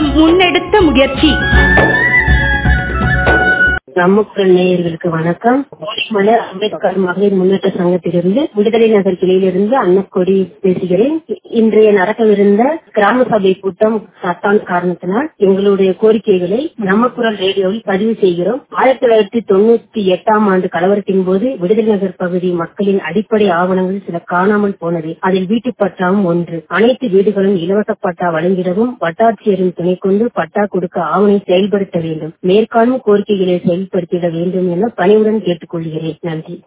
முன்னெடுத்த முயற்சி கிராமப்புற நேயர்களுக்கு வணக்கம் கோடிமலை அம்பேத்கர் மகளிர் முன்னேற்ற சங்கத்திலிருந்து விடுதலை நகர் கிளையிலிருந்து அன்னக்கொடி பேசுகிறேன் இன்றைய நடக்கவிருந்த கிராம சபை கூட்டம் சத்தான காரணத்தினால் எங்களுடைய கோரிக்கைகளை நம்ம குரல் ரேடியோவில் பதிவு செய்கிறோம் ஆயிரத்தி தொள்ளாயிரத்தி தொண்ணூத்தி எட்டாம் ஆண்டு கலவரத்தின் போது விடுதலை நகர் பகுதி மக்களின் அடிப்படை ஆவணங்கள் சில காணாமல் போனது அதில் வீட்டு பட்டாவும் ஒன்று அனைத்து வீடுகளும் இலவச பட்டா வழங்கிடவும் வட்டாட்சியரின் துணை கொண்டு பட்டா கொடுக்க ஆவணை செயல்படுத்த வேண்டும் மேற்காணும் கோரிக்கைகளை செயல்படுத்திட வேண்டும் என பணிவுடன் கேட்டுக்கொள்கிறேன் நன்றி